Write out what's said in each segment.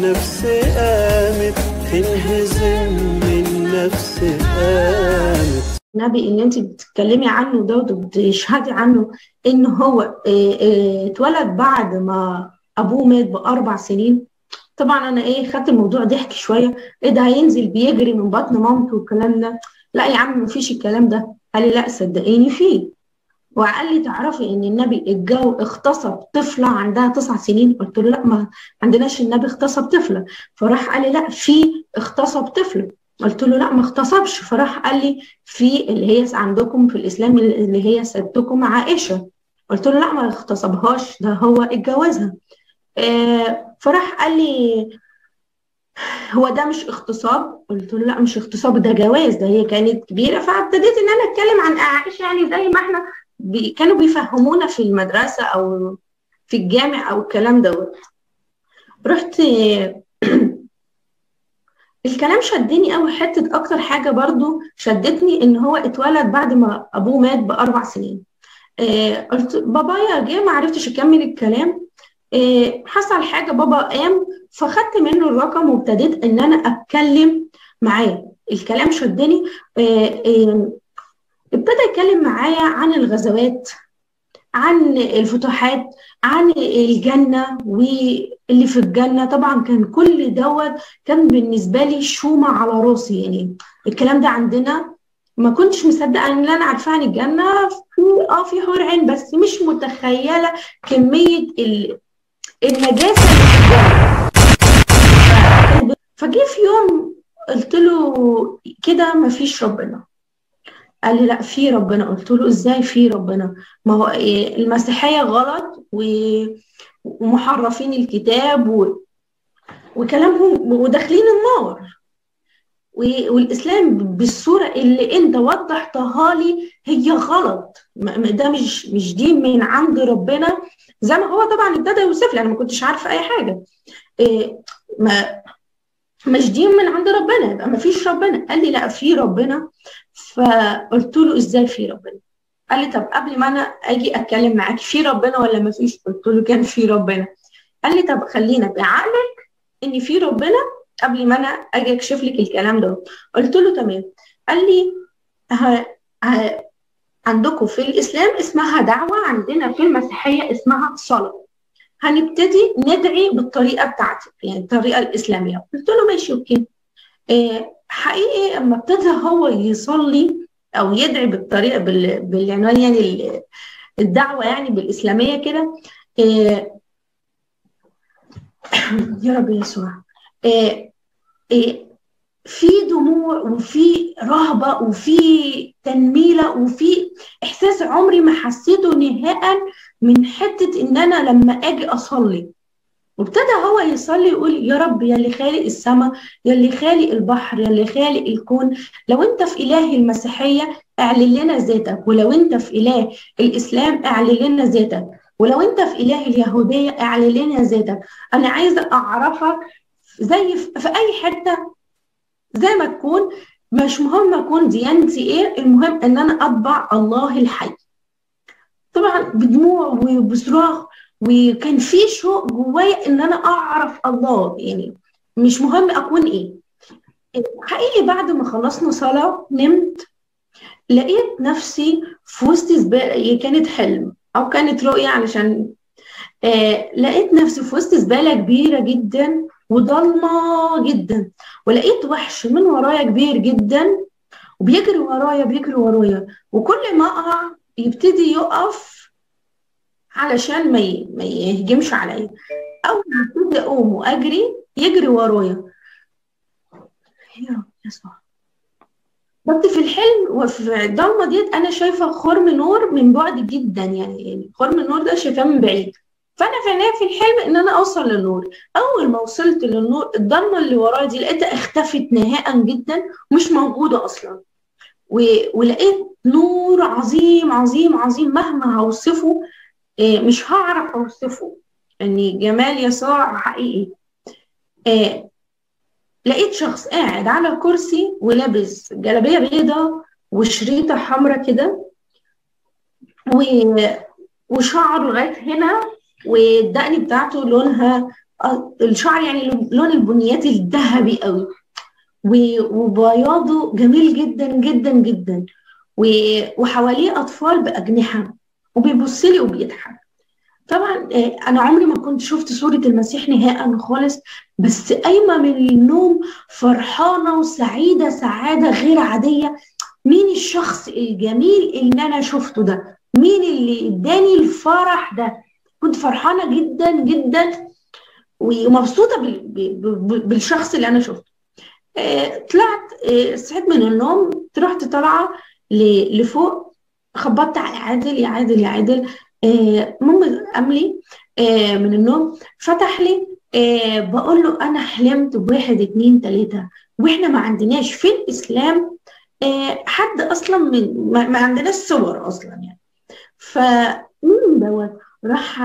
النفس قامت تنهزم النفس قامت النبي اللي انت بتتكلمي عنه ده وبتشهدي عنه ان هو اه، اه، اتولد بعد ما ابوه مات باربع سنين طبعا انا ايه خدت الموضوع ضحك شويه ايه ده هينزل بيجري من بطن مامته والكلام ده لا يا عم مفيش الكلام ده قال لي لا صدقيني فيه وقال لي تعرفي ان النبي الجو اغتصب طفله عندها تسع سنين قلت له لا ما عندناش النبي اغتصب طفله فراح قال لي لا في اغتصب طفله قلت له لا ما اغتصبش فراح قال لي في اللي هي عندكم في الاسلام اللي هي سيدتكم عائشه قلت له لا ما اغتصبهاش ده هو اتجوزها آه فراح قال لي هو ده مش اغتصاب قلت له لا مش اغتصاب ده جواز ده هي كانت كبيره فابتديت ان انا اتكلم عن عائشه يعني زي ما احنا بي كانوا بيفهمونا في المدرسه او في الجامع او الكلام دوت رحت الكلام شدني قوي حته اكتر حاجه برضو شدتني ان هو اتولد بعد ما ابوه مات باربع سنين آه قلت بابايا جه ما عرفتش اكمل الكلام آه حصل حاجه بابا قام فخدت منه الرقم وابتديت ان انا اتكلم معاه الكلام شدني آه آه ابتدى يتكلم معايا عن الغزوات عن الفتوحات عن الجنة واللي في الجنة طبعا كان كل دوت كان بالنسبة لي شومة على راسي يعني الكلام ده عندنا ما كنتش مصدقة ان انا عارفة عن الجنة في اه في حور عين بس مش متخيلة كمية ال... النجاسة اللي في الجنة فجه في يوم قلت له كده مفيش ربنا قال لي لا في ربنا قلت له ازاي في ربنا ما هو إيه المسيحيه غلط ومحرفين الكتاب و... وكلامهم وداخلين النار والاسلام بالصوره اللي انت وضحتها لي هي غلط ده مش مش دين من عند ربنا زي ما هو طبعا ابتدى يوصف لي انا ما كنتش عارفه اي حاجه إيه ما مش دين من عند ربنا يبقى ما فيش ربنا قال لي لا في ربنا فقلت له ازاي في ربنا قال لي طب قبل ما انا اجي اتكلم معاك في ربنا ولا ما فيش قلت له كان في ربنا قال لي طب خلينا بعقلك ان في ربنا قبل ما انا اجي اكشف لك الكلام ده قلت له تمام قال لي ها ها عندكم في الاسلام اسمها دعوه عندنا في المسيحيه اسمها صلاه هنبتدي ندعي بالطريقه بتاعتك يعني الطريقه الاسلاميه قلت له ماشي اوكي إيه حقيقي اما ابتدى هو يصلي او يدعي بالطريقه بالعنوان يعني الدعوه يعني بالاسلاميه كده إيه يا رب يسوع إيه إيه في دموع وفي رهبه وفي تنميله وفي احساس عمري ما حسيته نهائيا من حته ان انا لما اجي اصلي وابتدى هو يصلي يقول يا رب يا اللي خالق السماء يا اللي خالق البحر يا اللي خالق الكون لو انت في اله المسيحيه اعلن لنا ذاتك ولو انت في اله الاسلام اعلن لنا ذاتك ولو انت في اله اليهوديه اعلن لنا ذاتك انا عايزه اعرفك زي في اي حته زي ما تكون مش مهم اكون ديانتي ايه المهم ان انا اتبع الله الحي طبعا بدموع وبصراخ وكان في شوق جوايا ان انا اعرف الله يعني مش مهم اكون ايه حقيقي بعد ما خلصنا صلاه نمت لقيت نفسي في وسط زباله كانت حلم او كانت رؤيه علشان آه لقيت نفسي في وسط زباله كبيره جدا وضلمه جدا ولقيت وحش من ورايا كبير جدا وبيجري ورايا بيجري ورايا وكل ما اقع يبتدي يقف علشان ما ما يهجمش عليا اول ما ابتدي اقوم واجري يجري ورايا يا رب يسوع بس في الحلم وفي الضلمه ديت انا شايفه خرم نور من بعد جدا يعني خرم النور ده شايفاه من بعيد فانا في عينيا في الحلم ان انا اوصل للنور اول ما وصلت للنور الضلمه اللي ورايا دي لقيتها اختفت نهائيا جدا مش موجوده اصلا و... ولقيت نور عظيم عظيم عظيم مهما هوصفه إيه مش هعرف اوصفه اني يعني جمال يسوع حقيقي إيه لقيت شخص قاعد على كرسي ولابس جلابيه بيضة وشريطه حمراء كده و... وشعره لغايه هنا والدقن بتاعته لونها الشعر يعني لون البنيات الذهبي قوي وبياضه جميل جدا جدا جدا وحواليه اطفال باجنحه وبيبص لي وبيضحك طبعا انا عمري ما كنت شفت صوره المسيح نهائيا خالص بس قايمه من النوم فرحانه وسعيده سعاده غير عاديه مين الشخص الجميل اللي انا شفته ده مين اللي اداني الفرح ده كنت فرحانه جدا جدا ومبسوطه بالشخص اللي انا شفته طلعت صحيت من النوم رحت طالعه لفوق خبطت على عادل يا عادل يا عادل ماما قام لي من النوم فتح لي بقول له انا حلمت بواحد اتنين تلاته واحنا ما عندناش في الاسلام حد اصلا من ما عندناش صور اصلا يعني فمين دوت راح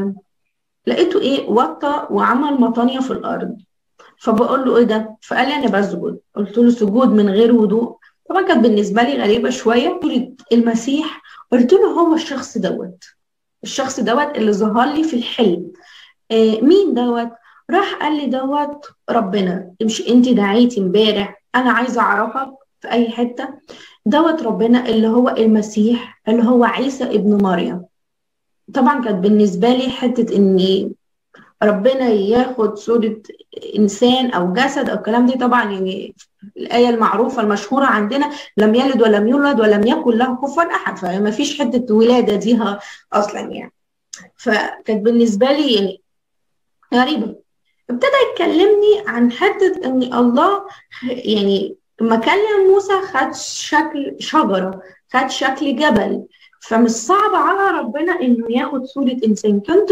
لقيته ايه وطى وعمل مطانيه في الارض فبقول له ايه ده فقال لي انا بسجد قلت له سجود من غير وضوء طبعا كانت بالنسبه لي غريبه شويه المسيح قلت له هو الشخص دوت الشخص دوت اللي ظهر لي في الحلم آه مين دوت راح قال لي دوت ربنا مش انت دعيتي امبارح انا عايزه اعرفك في اي حته دوت ربنا اللي هو المسيح اللي هو عيسى ابن مريم طبعا كانت بالنسبه لي حته اني ربنا ياخد صورة إنسان أو جسد أو الكلام دي طبعا يعني الآية المعروفة المشهورة عندنا لم يلد ولم يولد ولم يكن له كفوا أحد فما فيش حتة ولادة دي أصلا يعني فكانت بالنسبة لي يعني غريبة ابتدى يكلمني عن حتة إن الله يعني لما كلم موسى خد شكل شجرة خد شكل جبل فمش صعب على ربنا إنه ياخد صورة إنسان كنت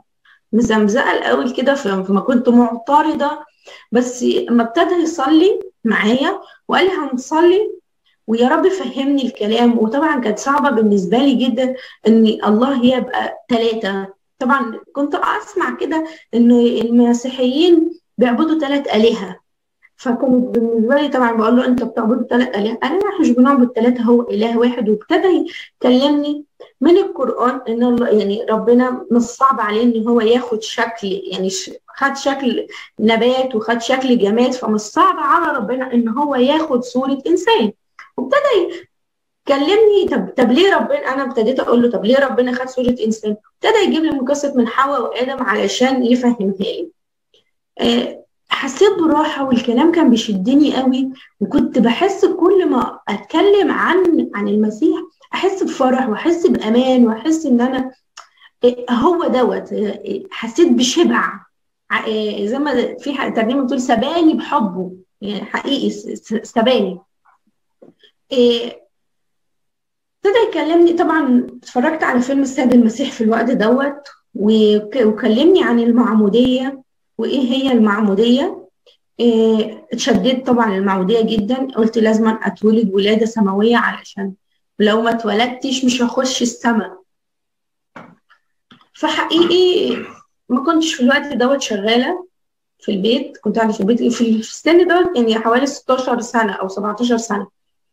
مزمزقه الاول كده فما كنت معترضه بس اما ابتدى يصلي معايا وقال لي هنصلي ويا رب فهمني الكلام وطبعا كانت صعبه بالنسبه لي جدا ان الله يبقى ثلاثه طبعا كنت اسمع كده انه المسيحيين بيعبدوا ثلاث الهه فكانت بالنسبه لي طبعا بقول له انت بتعبد ثلاث الهه انا مش بنعبد ثلاثه هو اله واحد وابتدى يكلمني من القران ان الله يعني ربنا مش صعب عليه ان هو ياخد شكل يعني خد شكل نبات وخد شكل جماد فمش صعب على ربنا ان هو ياخد صوره انسان وابتدى كلمني طب طب ليه ربنا انا ابتديت اقول له طب ليه ربنا خد صوره انسان ابتدى يجيب لي من قصه من حواء وادم علشان يفهمها لي آه حسيت براحة والكلام كان بيشدني قوي وكنت بحس كل ما أتكلم عن عن المسيح أحس بفرح وأحس بأمان وأحس إن أنا هو دوت حسيت بشبع زي ما في ترنيمة بتقول سباني بحبه يعني حقيقي سباني ابتدى يكلمني طبعا اتفرجت على فيلم السيد المسيح في الوقت دوت وكلمني عن المعمودية وايه هي المعموديه إيه اتشددت طبعا المعموديه جدا قلت لازم اتولد ولاده سماويه علشان لو ما اتولدتش مش هخش السماء فحقيقي ما كنتش في الوقت دوت شغاله في البيت كنت قاعده في البيت في السن دوت يعني حوالي 16 سنه او 17 سنه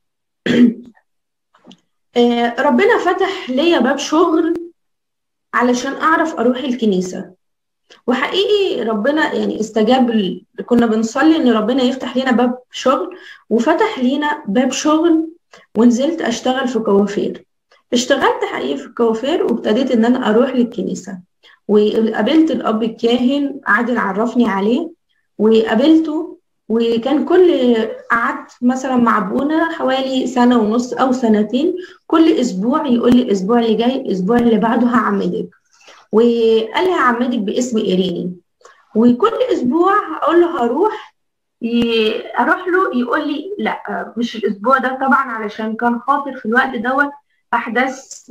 إيه ربنا فتح ليا باب شغل علشان اعرف اروح الكنيسه وحقيقي ربنا يعني استجاب ال... كنا بنصلي ان ربنا يفتح لنا باب شغل وفتح لنا باب شغل ونزلت اشتغل في كوافير اشتغلت حقيقي في الكوافير وابتديت ان انا اروح للكنيسه وقابلت الاب الكاهن عادل عرفني عليه وقابلته وكان كل قعدت مثلا مع ابونا حوالي سنه ونص او سنتين كل اسبوع يقول لي الاسبوع اللي جاي الاسبوع اللي بعده هعمدك وقال لي هعمدك باسم ايريني وكل اسبوع اقول له هروح اروح له يقول لي لا مش الاسبوع ده طبعا علشان كان خاطر في الوقت دوت احداث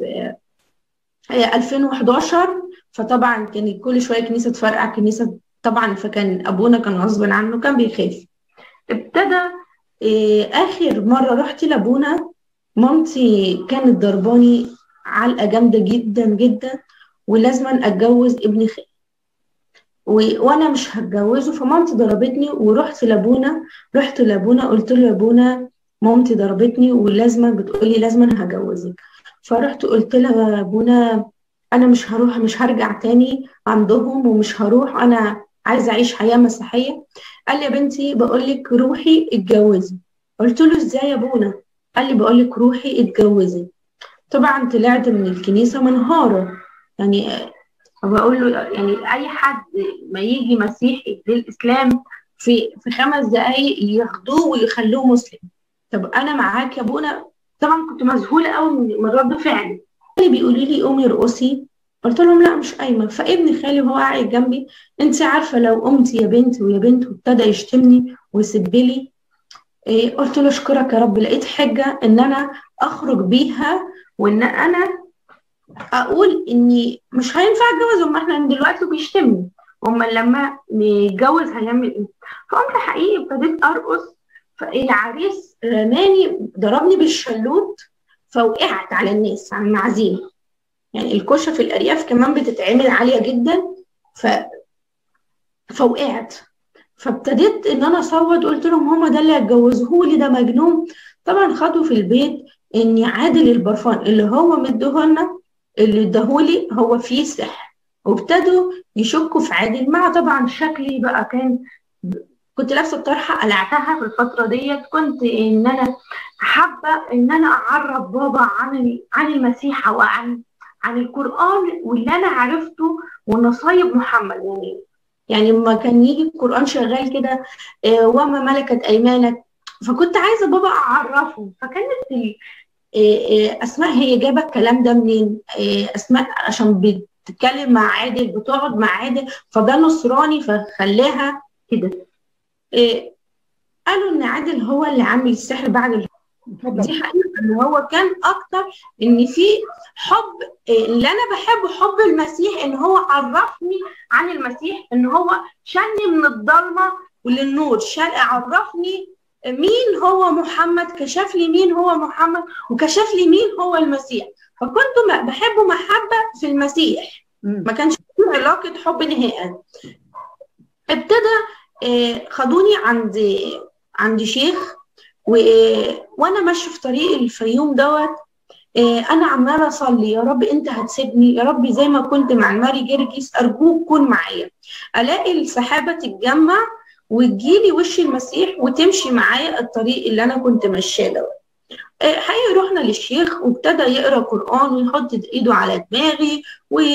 2011 فطبعا كان كل شويه كنيسه تفرقع كنيسه طبعا فكان ابونا كان غصب عنه كان بيخاف ابتدى اخر مره رحت لابونا مامتي كانت ضرباني علقه جامده جدا جدا ولازما اتجوز ابن خالي و... وانا مش هتجوزه فمامتي ضربتني ورحت لابونا رحت لابونا قلت له يا ابونا مامتي ضربتني ولازما بتقولي لازما هجوزك فرحت قلت لها يا ابونا انا مش هروح مش هرجع تاني عندهم ومش هروح انا عايزه اعيش حياه مسيحيه قال لي يا بنتي بقول لك روحي اتجوزي قلت له ازاي يا ابونا قال لي بقول لك روحي اتجوزي طبعا طلعت من الكنيسه منهاره يعني بقول له يعني اي حد ما يجي مسيحي للاسلام في في خمس دقائق ياخدوه ويخلوه مسلم طب انا معاك يا ابونا طبعا كنت مذهوله قوي من رد فعلي اللي بيقولوا لي قومي ارقصي قلت لهم لا مش قايمه فابن خالي وهو قاعد جنبي انت عارفه لو قمت يا بنتي ويا بنت وابتدى يشتمني ويسب لي إيه قلت له اشكرك يا رب لقيت حجه ان انا اخرج بيها وان انا اقول اني مش هينفع اتجوز اما احنا دلوقتي بيشتمني اما لما نتجوز هيعمل ايه فقمت حقيقي ابتديت ارقص فالعريس رماني ضربني بالشلوت فوقعت على الناس على المعازيم يعني الكوشه في الارياف كمان بتتعمل عاليه جدا ف فوقعت فابتديت ان انا اصوت قلت لهم هما ده اللي هيتجوزوه لي ده مجنون طبعا خدوا في البيت ان عادل البرفان اللي هو مديهولنا اللي اداهولي هو فيه سحر وابتدوا يشكوا في عادل مع طبعا شكلي بقى كان كنت لابسه الطرحه قلعتها في الفتره ديت كنت ان انا حابه ان انا اعرف بابا عن عن المسيحه وعن عن القران واللي انا عرفته ونصايب محمد يعني يعني لما كان يجي القران شغال كده آه وما ملكت ايمانك فكنت عايزه بابا اعرفه فكانت اسماء هي جايبه الكلام ده منين اسماء عشان بتتكلم مع عادل بتقعد مع عادل فده نصراني فخلاها كده قالوا ان عادل هو اللي عامل السحر بعد الحب دي حقيقه ان هو كان اكتر ان في حب اللي انا بحبه حب المسيح ان هو عرفني عن المسيح ان هو شالني من الضلمه وللنور شال عرفني مين هو محمد كشف لي مين هو محمد وكشف لي مين هو المسيح فكنت بحبه محبه في المسيح ما كانش في علاقه حب نهائيا ابتدى خدوني عند عند شيخ و... وانا ماشيه في طريق الفيوم دوت انا عماله اصلي يا رب انت هتسيبني يا رب زي ما كنت مع الماري جرجس ارجوك كن معايا الاقي السحابه تتجمع وتجيلي وش المسيح وتمشي معايا الطريق اللي انا كنت ماشيه دوت حقيقي رحنا للشيخ وابتدى يقرا قران ويحط ايده على دماغي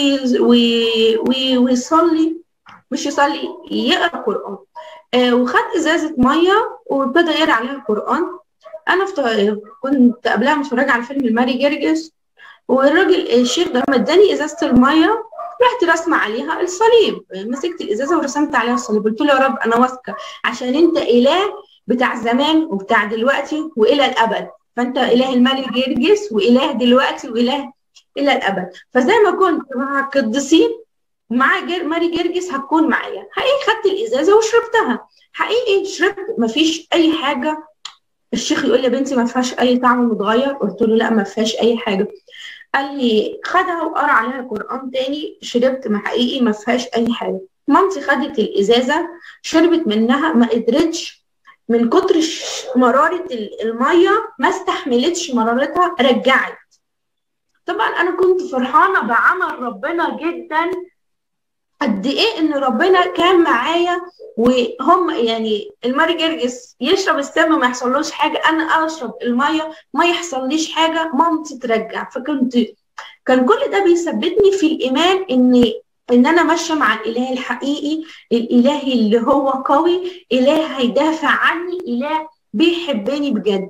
ويصلي مش يصلي يقرا قران وخد ازازه ميه وابتدى يقرا عليها القران انا كنت قبلها متفرجه على فيلم الماري جرجس والراجل الشيخ ده اداني ازازه الميه رحت رسمة عليها الصليب مسكت الازازه ورسمت عليها الصليب قلت له يا رب انا واثقه عشان انت اله بتاع زمان وبتاع دلوقتي والى الابد فانت اله الملك جرجس واله دلوقتي واله الى الابد فزي ما كنت مع القديسين مع جر... ماري جرجس هتكون معايا حقيقي خدت الازازه وشربتها حقيقي شربت مفيش اي حاجه الشيخ يقول لي يا بنتي ما فيهاش اي طعم متغير قلت له لا ما فيهاش اي حاجه قال لي خدها وقرا عليها قران تاني شربت ما حقيقي ما فيهاش اي حاجه مامتي خدت الازازه شربت منها ما قدرتش من كتر مراره الميه ما استحملتش مرارتها رجعت طبعا انا كنت فرحانه بعمل ربنا جدا قد ايه ان ربنا كان معايا وهم يعني الماري جرجس يشرب السم ما يحصلوش حاجه انا اشرب الميه ما يحصليش حاجه مامتي ترجع فكنت كان كل ده بيثبتني في الايمان ان ان انا ماشيه مع الاله الحقيقي الاله اللي هو قوي اله هيدافع عني اله بيحبني بجد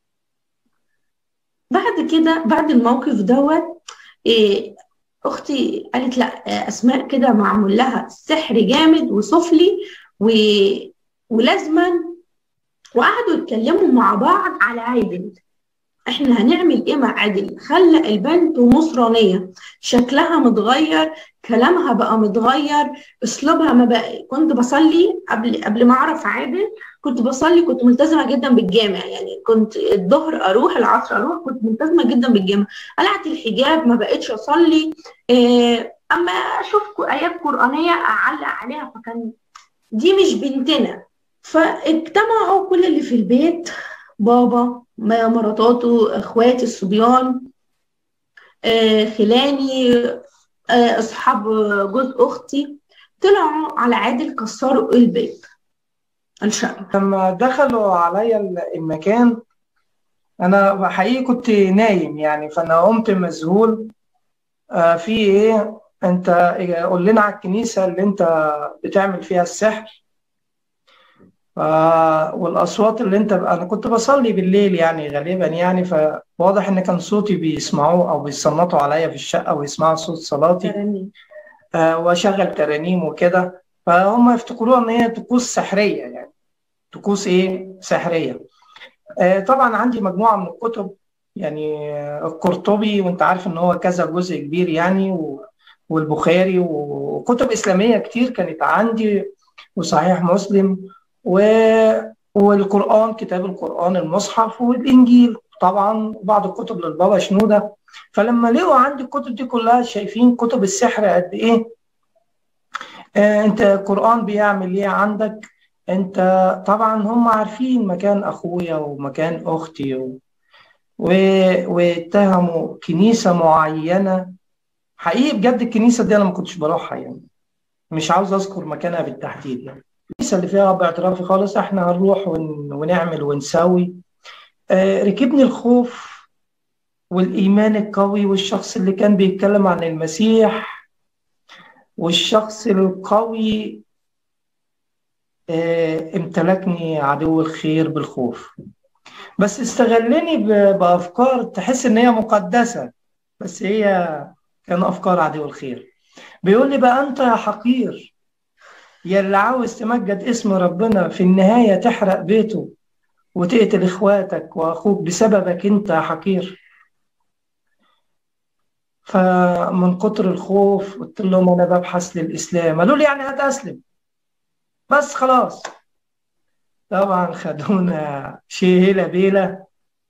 بعد كده بعد الموقف دوت إيه اختي قالت لا اسماء كده معمول لها سحر جامد وسفلي و... ولازما وقعدوا يتكلموا مع بعض على عادل احنا هنعمل ايه مع عادل خلى البنت نصرانيه شكلها متغير كلامها بقى متغير اسلوبها ما بقى كنت بصلي قبل قبل ما اعرف عادل كنت بصلي كنت ملتزمه جدا بالجامع يعني كنت الظهر اروح العصر اروح كنت ملتزمه جدا بالجامع قلعت الحجاب ما بقتش اصلي إيه اما اشوف ايات قرانيه اعلق عليها فكان دي مش بنتنا فاجتمعوا كل اللي في البيت بابا مراتاته اخواتي الصبيان آه خلاني آه اصحاب جوز اختي طلعوا على عادل كسروا الباب الشقة لما دخلوا عليا المكان انا حقيقي كنت نايم يعني فانا قمت مذهول آه في ايه انت قول لنا على الكنيسه اللي انت بتعمل فيها السحر آه والاصوات اللي انت انا كنت بصلي بالليل يعني غالبا يعني فواضح ان كان صوتي بيسمعوه او بيصنطوا عليا في الشقه ويسمعوا صوت صلاتي ترانيم آه واشغل ترانيم وكده فهم يفتكروها ان هي طقوس سحريه يعني طقوس ايه سحريه آه طبعا عندي مجموعه من الكتب يعني آه، القرطبي وانت عارف ان هو كذا جزء كبير يعني و- والبخاري وكتب اسلاميه كتير كانت عندي وصحيح مسلم و... والقران كتاب القران المصحف والانجيل طبعا بعض الكتب للبابا شنوده فلما لقوا عندي الكتب دي كلها شايفين كتب السحر قد ايه آه انت القران بيعمل ايه عندك انت طبعا هم عارفين مكان اخويا ومكان اختي و... و... واتهموا كنيسه معينه حقيقي بجد الكنيسه دي انا ما كنتش بروحها يعني مش عاوز اذكر مكانها بالتحديد يعني الكنيسه اللي فيها رب اعترافي خالص احنا هنروح ون... ونعمل ونسوي آه ركبني الخوف والايمان القوي والشخص اللي كان بيتكلم عن المسيح والشخص القوي آه امتلكني عدو الخير بالخوف بس استغلني ب... بافكار تحس ان هي مقدسه بس هي كان افكار عدو الخير بيقول لي بقى انت يا حقير يا اللي عاوز تمجد اسم ربنا في النهايه تحرق بيته وتقتل اخواتك واخوك بسببك انت يا حقير فمن كتر الخوف قلت لهم انا ببحث للاسلام قالوا لي يعني هتسلم بس خلاص طبعا خدونا شيلة بيلة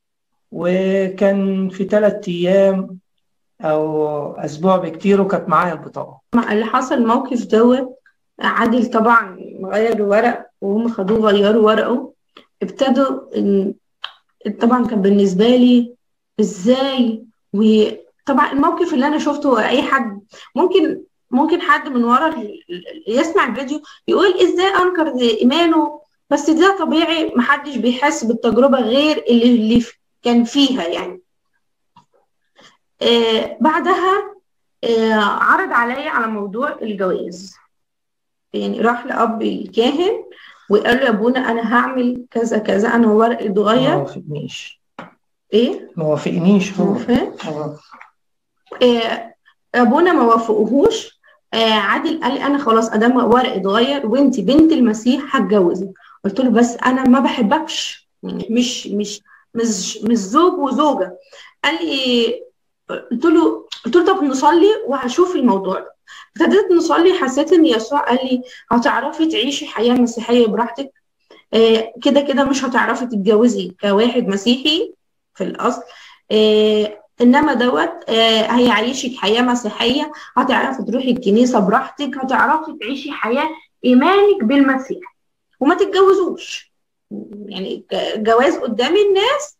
وكان في ثلاث ايام او اسبوع بكتير وكانت معايا البطاقه اللي حصل موقف دوت عادل طبعا غير ورق وهم خدوه غيروا ورقه ابتدوا إن- طبعا كان بالنسبة لي ازاي وطبعا الموقف اللي انا شفته اي حد ممكن ممكن حد من ورا ال- ال- يسمع الفيديو يقول ازاي انكر ايمانه بس ده طبيعي محدش بيحس بالتجربة غير اللي, اللي كان فيها يعني آه بعدها آه عرض عليا على موضوع الجواز يعني راح لأب الكاهن وقال له يا ابونا انا هعمل كذا كذا انا ورقي ما اتغير وافقنيش ايه ما وافقنيش هو موافق آه. آه، ابونا ما وافقهوش آه، عادل قال لي انا خلاص ادام ورقي اتغير وانت بنت المسيح هتجوزك قلت له بس انا ما بحبكش يعني مش مش مش مش زوج وزوجه قال لي قلت له قلت له طب نصلي وهشوف الموضوع ده ابتديت نصلي حسيت ان يسوع قال لي هتعرفي تعيشي حياه مسيحيه براحتك آه، كده كده مش هتعرفي تتجوزي كواحد مسيحي في الاصل آه، انما دوت آه، هيعيشك حياه مسيحيه هتعرفي تروحي الكنيسه براحتك هتعرفي تعيشي حياه ايمانك بالمسيح وما تتجوزوش يعني ج- جواز قدام الناس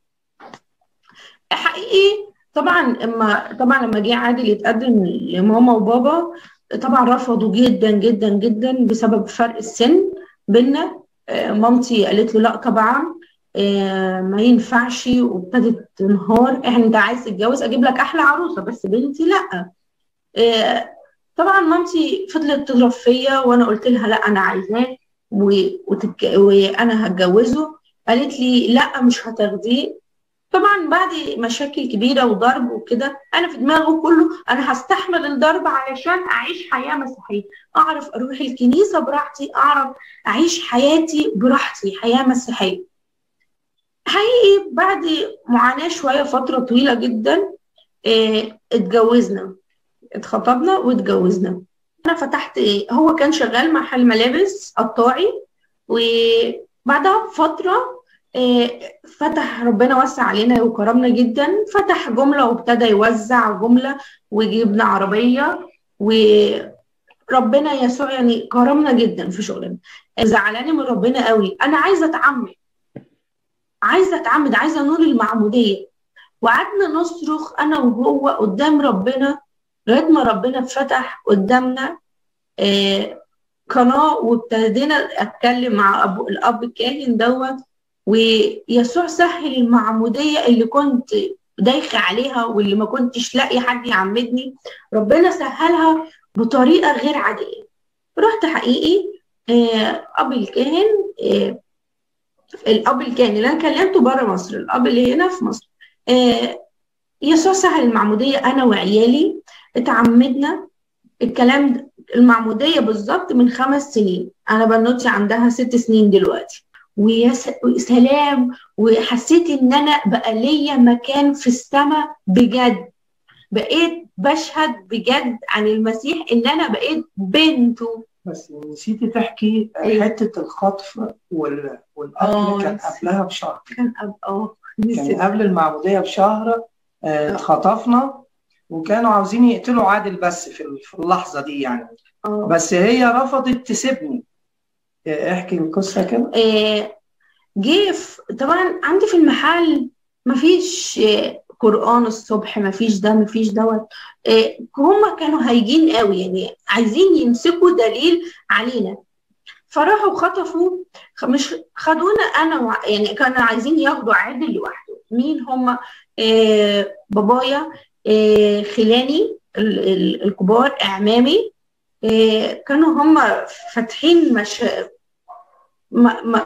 حقيقي طبعا اما طبعا لما جه عادل يتقدم لماما وبابا طبعا رفضوا جدا جدا جدا بسبب فرق السن بينا آه، مامتي قالت له لا طبعا آه، ما ينفعش وابتدت تنهار احنا انت عايز تتجوز اجيب لك احلى عروسه بس بنتي لا آه، طبعا مامتي فضلت تضرب فيا وانا قلت لها لا انا عايزاه و- وتتج- وانا هتجوزه قالت لي لا مش هتاخديه طبعا بعد مشاكل كبيره وضرب وكده انا في دماغه كله انا هستحمل الضرب علشان اعيش حياه مسيحيه اعرف اروح الكنيسه براحتي اعرف اعيش حياتي براحتي حياه مسيحيه حقيقي بعد معاناه شويه فتره طويله جدا اه اتجوزنا اتخطبنا واتجوزنا انا فتحت ايه هو كان شغال محل ملابس قطاعي وبعدها بفتره إيه، فتح ربنا وسع علينا وكرمنا جدا فتح جملة وابتدى يوزع جملة وجبنا عربية وربنا يسوع يعني كرمنا جدا في شغلنا زعلاني من ربنا قوي انا عايزه اتعمد عايزه اتعمد عايزه نور المعموديه وقعدنا نصرخ انا وهو قدام ربنا لغايه ما ربنا فتح قدامنا آه، قناه وابتدينا اتكلم مع ابو الاب الكاهن دوت ويسوع سهل المعموديه اللي كنت دايخه عليها واللي ما كنتش لاقي حد يعمدني ربنا سهلها بطريقه غير عاديه رحت حقيقي آه، اب الكاهن آه، الاب الكاهن اللي انا كلمته بره مصر الاب اللي هنا في مصر آه، يسوع سهل المعموديه انا وعيالي اتعمدنا الكلام ده- المعموديه بالظبط من خمس سنين انا بنوتي عندها ست سنين دلوقتي ويا س- سلام وحسيت ان انا بقى ليا مكان في السماء بجد بقيت بشهد بجد عن المسيح ان انا بقيت بنته بس نسيتي تحكي أيوة. حته الخطف وال... آه، والقتل كان نسيت. قبلها بشهر كان أب... اه كان نسيت. قبل المعموديه بشهر آه، اتخطفنا وكانوا عاوزين يقتلوا عادل بس في ال- في اللحظه دي يعني اه بس هي رفضت تسيبني آه، احكي القصه كده آه، جه في- طبعا عندي في المحل مفيش آه، قرآن الصبح مفيش ده مفيش دوت آه، هما كانوا هايجين قوي يعني عايزين يمسكوا دليل علينا فراحوا خطفوا خ- مش خدونا انا وع- يعني كانوا عايزين ياخدوا عادل لوحده مين هما آه بابايا آه خلاني ال- ال- الكبار اعمامي آه كانوا هما فاتحين مش م... م...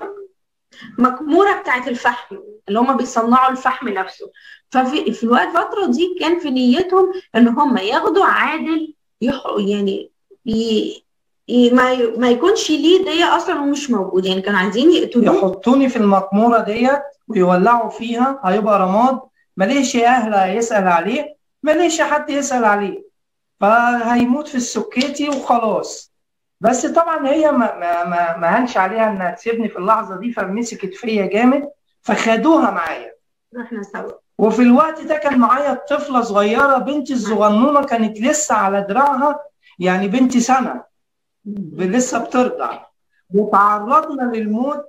مكموره بتاعت الفحم اللي هم بيصنعوا الفحم نفسه ففي في الوقت الفتره دي كان في نيتهم ان هم ياخدوا عادل يح... يعني ي... ي... ما ي... ما يكونش ليه دية اصلا ومش موجود يعني كانوا عايزين يقتلوه يحطوني في المقموره ديت ويولعوا فيها هيبقى رماد ماليش اهل يسال عليه ماليش حد يسال عليه فهيموت في السكيتي وخلاص بس طبعا هي ما ما ما, ما هنش عليها انها تسيبني في اللحظه دي فمسكت فيا جامد فخدوها معايا رحنا سوا وفي الوقت ده كان معايا طفله صغيره بنتي الصغنونه كانت لسه على دراعها يعني بنتي سنه لسه بترضع وتعرضنا للموت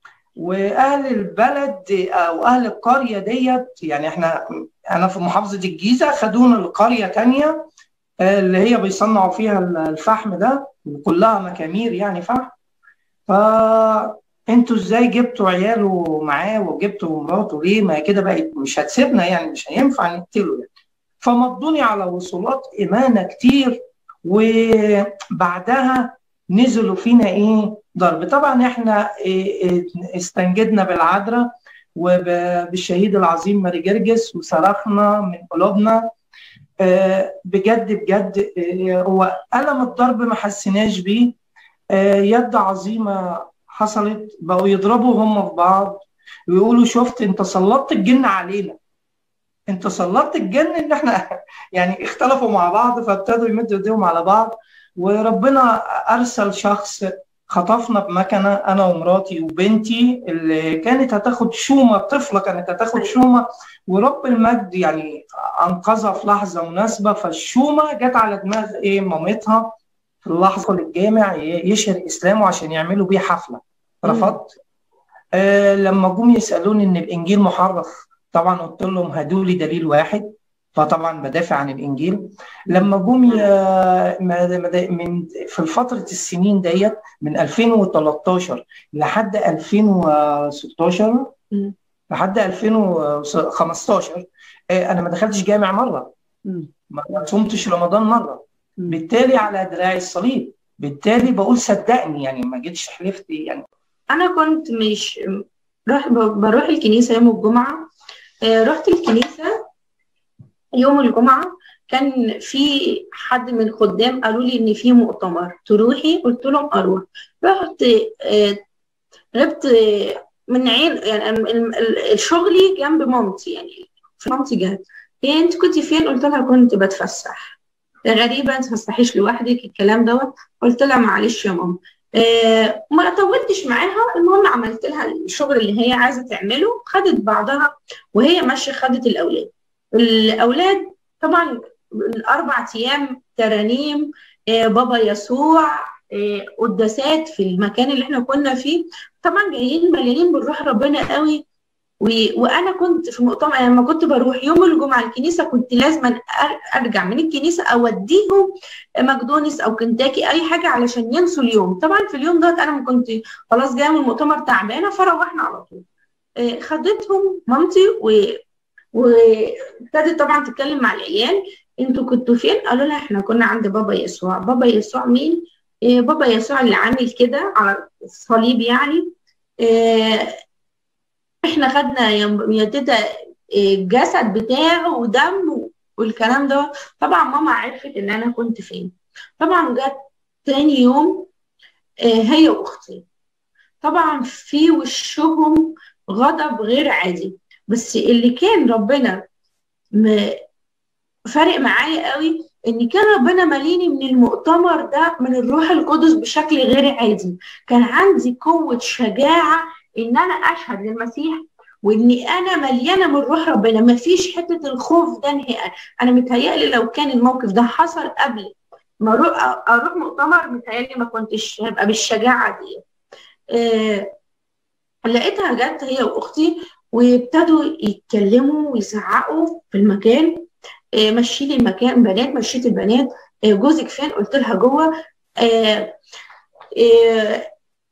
واهل البلد او اهل القريه ديت يعني احنا انا في محافظه الجيزه خدونا لقريه تانية آه، اللي هي بيصنعوا فيها الفحم ده وكلها مكامير يعني فحم فانتوا ازاي جبتوا عياله معاه وجبتوا مراته ليه ما هي كده بقت مش هتسيبنا يعني مش هينفع نقتله يعني فمضوني على وصولات امانه كتير وبعدها نزلوا فينا ايه ضرب طبعا احنا إيه إيه استنجدنا بالعذراء وبالشهيد العظيم ماري جرجس وصرخنا من قلوبنا آه، بجد بجد آه، هو ألم الضرب ما حسيناش بيه آه، يد عظيمة حصلت بقوا يضربوا هم في بعض ويقولوا شفت انت سلطت الجن علينا انت سلطت الجن ان احنا يعني اختلفوا مع بعض فابتدوا يمدوا ايديهم على بعض وربنا ارسل شخص خطفنا بمكنه انا ومراتي وبنتي اللي كانت هتاخد شومه طفله كانت هتاخد شومه ورب المجد يعني انقذها في لحظه مناسبه فالشومه جت على دماغ ايه مامتها في اللحظه للجامع يشهر اسلامه عشان يعملوا بيه حفله رفضت آه لما جم يسالوني ان الانجيل محرف طبعا قلت لهم هاتوا لي دليل واحد فطبعا بدافع عن الانجيل لما جم من في فتره السنين ديت من 2013 لحد 2016 لحد 2015 انا ما دخلتش جامع مره ما صمتش رمضان مره بالتالي على دراعي الصليب بالتالي بقول صدقني يعني ما جيتش حلفت يعني انا كنت مش روح بروح الكنيسه يوم الجمعه رحت الكنيسه يوم الجمعه كان في حد من الخدام قالوا لي ان في مؤتمر تروحي قلت لهم اروح رحت غبت من عين يعني شغلي جنب مامتي يعني في مامتي جت هي انت كنت فين قلت لها كنت بتفسح غريبه انت تفسحيش لوحدك الكلام دوت قلت لها معلش يا ماما آه ما طولتش معاها المهم عملت لها الشغل اللي هي عايزه تعمله خدت بعضها وهي ماشيه خدت الاولاد الاولاد طبعا الاربع ايام ترانيم آه بابا يسوع آه قداسات في المكان اللي احنا كنا فيه طبعا جايين مليانين بالروح ربنا قوي و- وانا كنت في مؤتمر لما كنت بروح يوم الجمعه الكنيسه كنت لازم أر- ارجع من الكنيسه اوديهم ماكدونالدز او كنتاكي اي حاجه علشان ينسوا اليوم طبعا في اليوم ده انا ما كنت خلاص جايه من المؤتمر تعبانه فروحنا على طول آه، خدتهم مامتي و وابتدت طبعا تتكلم مع العيال انتوا كنتوا فين؟ قالوا لها احنا كنا عند بابا يسوع، بابا يسوع مين؟ إيه بابا يسوع اللي عامل كده على الصليب يعني إيه احنا خدنا يا يا تيتا إيه، الجسد بتاعه ودم والكلام ده طبعا ماما عرفت ان انا كنت فين طبعا جت تاني يوم إيه، هي واختي طبعا في وشهم غضب غير عادي بس اللي كان ربنا م- فارق معايا قوي ان كان ربنا ماليني من المؤتمر ده من الروح القدس بشكل غير عادي كان عندي قوة شجاعة ان انا اشهد للمسيح واني انا مليانه من روح ربنا ما فيش حته الخوف ده نهائي انا متهيألي لو كان الموقف ده حصل قبل ما اروح اروح مؤتمر متهيألي ما كنتش هبقى بالشجاعه دي آه لقيتها جت هي واختي وابتدوا يتكلموا ويزعقوا في المكان آه، مشي لي المكان بنات مشيت البنات آه، جوزك فين قلت لها جوه آه، آه،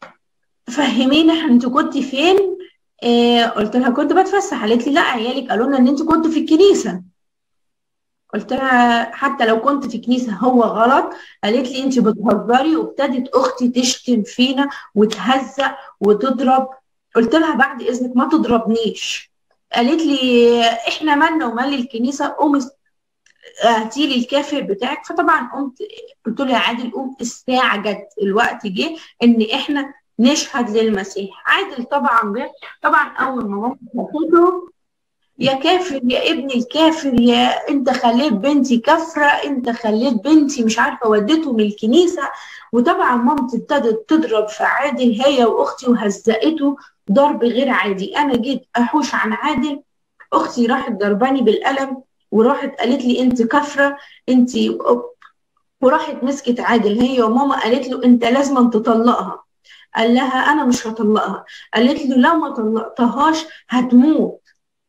فهمينا احنا انت كنت فين آه، قلت لها كنت بتفسح قالت لي لا عيالك قالوا لنا ان انت كنت في الكنيسه قلت لها حتى لو كنت في كنيسه هو غلط قالت لي انت بتهزري وابتدت اختي تشتم فينا وتهزق وتضرب قلت لها بعد اذنك ما تضربنيش قالت لي احنا مالنا ومال الكنيسه قومي هاتي لي الكافر بتاعك فطبعا قمت قلت له يا عادل قوم الساعه جت الوقت جه ان احنا نشهد للمسيح عادل طبعا جه طبعا اول ما مامتي شافته يا كافر يا ابني الكافر يا انت خليت بنتي كافره انت خليت بنتي مش عارفه وديته من الكنيسه وطبعا مامتي ابتدت تضرب في عادل هي واختي وهزقته ضرب غير عادي انا جيت احوش عن عادل اختي راحت ضرباني بالقلم وراحت قالت لي انت كافره انت وراحت مسكت عادل هي وماما قالت له انت لازم تطلقها قال لها انا مش هطلقها قالت له لو ما طلقتهاش هتموت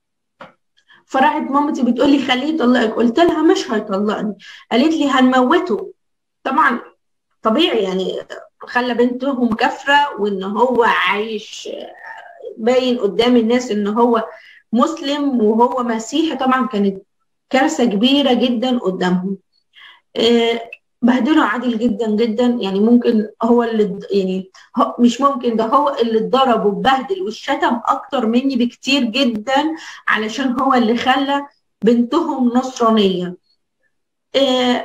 فراحت مامتي بتقول لي خليه يطلقك قلت لها مش هيطلقني قالت لي هنموته طبعا طبيعي يعني خلى بنتهم كافره وان هو عايش باين قدام الناس ان هو مسلم وهو مسيحي طبعا كانت كارثه كبيره جدا قدامهم آه، بهدلوا عادل جدا جدا يعني ممكن هو اللي يعني هو مش ممكن ده هو اللي اتضرب واتبهدل والشتم اكتر مني بكتير جدا علشان هو اللي خلى بنتهم نصرانيه آه،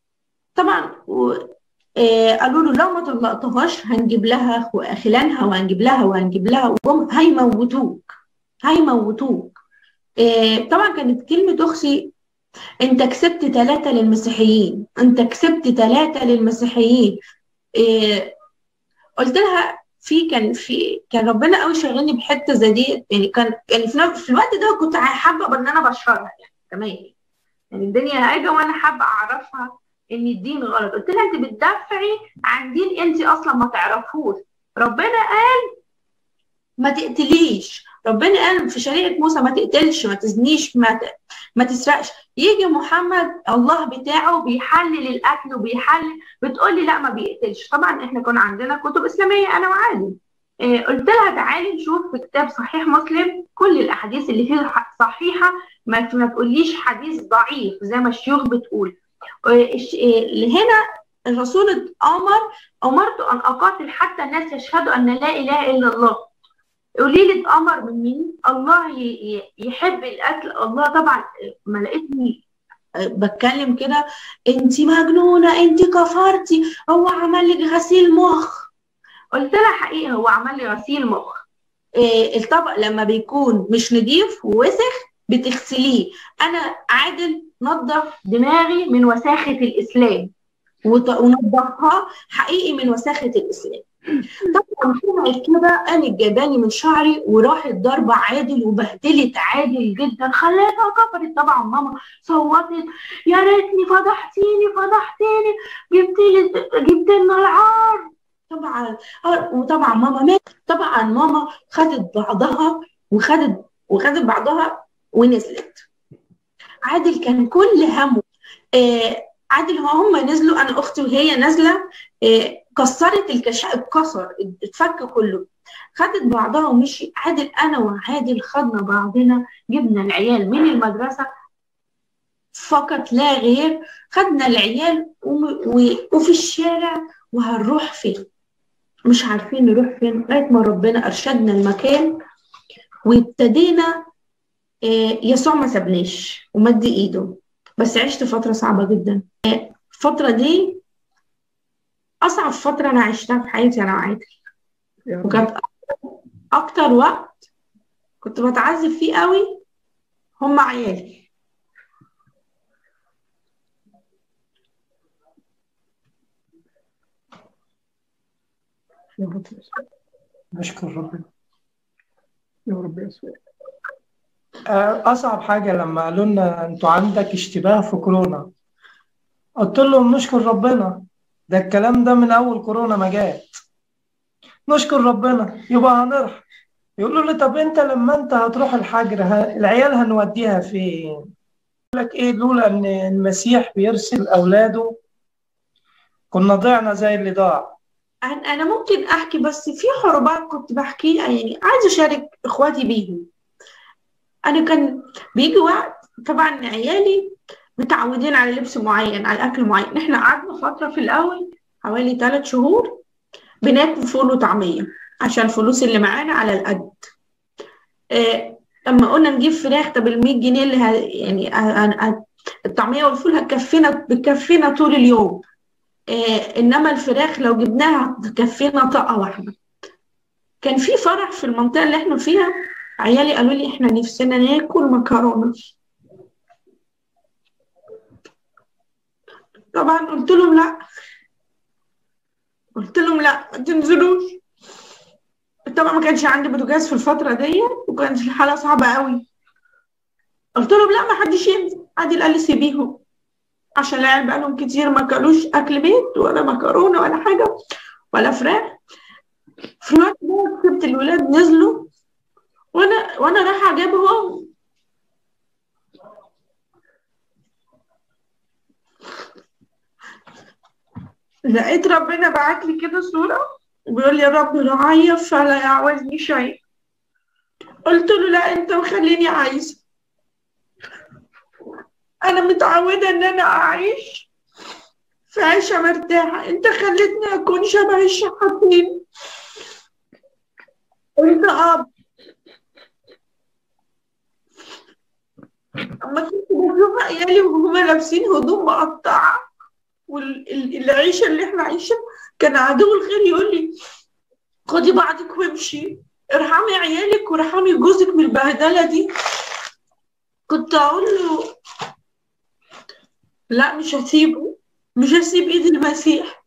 طبعا و- آه، قالوا له لو ما طلقتهاش هنجيب لها خلانها وهنجيب لها وهنجيب لها وهم هيموتوك هيموتوك آه، طبعا كانت كلمة أختي أنت كسبت ثلاثة للمسيحيين أنت كسبت ثلاثة للمسيحيين آه، قلت لها في كان في كان ربنا قوي شغلني بحته زي دي يعني كان يعني في, نفس- في الوقت ده كنت حابه ان انا بشرها يعني كمان يعني الدنيا هايجه وانا حابه اعرفها ان الدين غلط قلت لها انت بتدافعي عن دين انت اصلا ما تعرفوش ربنا قال ما تقتليش ربنا قال في شريعه موسى ما تقتلش ما تزنيش ما ت... ما تسرقش يجي محمد الله بتاعه بيحلل القتل وبيحلل بتقول لي لا ما بيقتلش طبعا احنا كنا عندنا كتب اسلاميه انا وعادل إيه قلت لها تعالي نشوف في كتاب صحيح مسلم كل الاحاديث اللي فيه ح- صحيحه ما ما تقوليش حديث ضعيف زي ما الشيوخ بتقول إيه الش- إيه هنا الرسول امر امرت ان اقاتل حتى الناس يشهدوا ان لا اله الا الله قولي لي اتأمر من مين؟ الله ي- ي- يحب القتل الله طبعا ما لقيتني بتكلم كده انت مجنونه انت كفرتي هو عمل لك غسيل مخ قلت لها حقيقه هو عمل لي غسيل مخ إيه الطبق لما بيكون مش نضيف ووسخ بتغسليه انا عادل نظف دماغي من وساخه الاسلام وط- ونظفها حقيقي من وساخه الاسلام طبعا سمعت كده قامت جاباني من شعري وراحت ضربة عادل وبهدلت عادل جدا خليتها كفرت طبعا ماما صوتت يا ريتني فضحتيني فضحتيني جبت لي جبت لنا العار طبعا آه، وطبعا ماما مات طبعا ماما خدت بعضها وخدت وخدت بعضها ونزلت عادل كان كل همه آه عادل هو هم نزلوا انا اختي وهي نازله آه كسرت الكشاف اتكسر اتفك كله خدت بعضها ومشي عادل انا وعادل خدنا بعضنا جبنا العيال من المدرسه فقط لا غير خدنا العيال وفي الشارع وهنروح فين مش عارفين نروح فين لغايه ما ربنا ارشدنا المكان وابتدينا يسوع ما سابناش ومد ايده بس عشت فتره صعبه جدا الفتره دي اصعب فتره انا عشتها في حياتي انا وعادل وكانت اكتر وقت كنت بتعذب فيه قوي هم عيالي يا رب نشكر ربنا يا رب يسوع أصعب حاجة لما قالوا لنا أنتوا عندك اشتباه في كورونا قلت لهم نشكر ربنا ده الكلام ده من أول كورونا ما جات نشكر ربنا يبقى هنرحم يقولوا لي طب أنت لما أنت هتروح الحجر العيال هنوديها فين؟ يقول لك إيه لولا إن المسيح بيرسل أولاده كنا ضعنا زي اللي ضاع انا ممكن احكي بس في حروبات كنت بحكيها يعني عايزه اشارك اخواتي بيهم انا كان بيجي وقت طبعا عيالي متعودين على لبس معين على اكل معين احنا قعدنا فتره في الاول حوالي ثلاث شهور بناكل فول وطعميه عشان الفلوس اللي معانا على القد إيه لما قلنا نجيب فراخ طب ال 100 جنيه اللي ه... يعني ه... ه... الطعميه والفول هتكفينا بتكفينا طول اليوم إيه انما الفراخ لو جبناها تكفينا طاقه واحده كان في فرح في المنطقه اللي احنا فيها عيالي قالوا لي احنا نفسنا ناكل مكرونه طبعا قلت لهم لا قلت لهم لا ما تنزلوش طبعا ما كانش عندي بوتاجاز في الفتره دي وكانت الحاله صعبه قوي قلت لهم لا ما حدش ينزل عادل قال لي سيبيهم عشان العيال بقالهم كتير ما كلوش اكل بيت ولا مكرونه ولا حاجه ولا فراخ في الوقت ده سبت الولاد نزلوا وانا وانا رايحه اجيبهم لقيت ربنا بعت لي كده صوره وبيقول لي يا رب رعاية فلا يعوزني شيء قلت له لا انت مخليني عايزه انا متعوده ان انا اعيش في عيشه مرتاحه انت خلتني اكون شبه الشحاتين انت اب اما كنت بشوف عيالي وهما لابسين هدوم مقطعه والعيشه اللي احنا عايشين كان عدو الخير يقول لي خدي بعضك وامشي ارحمي عيالك وارحمي جوزك من البهدله دي كنت اقول له لا مش هسيبه مش هسيب ايد المسيح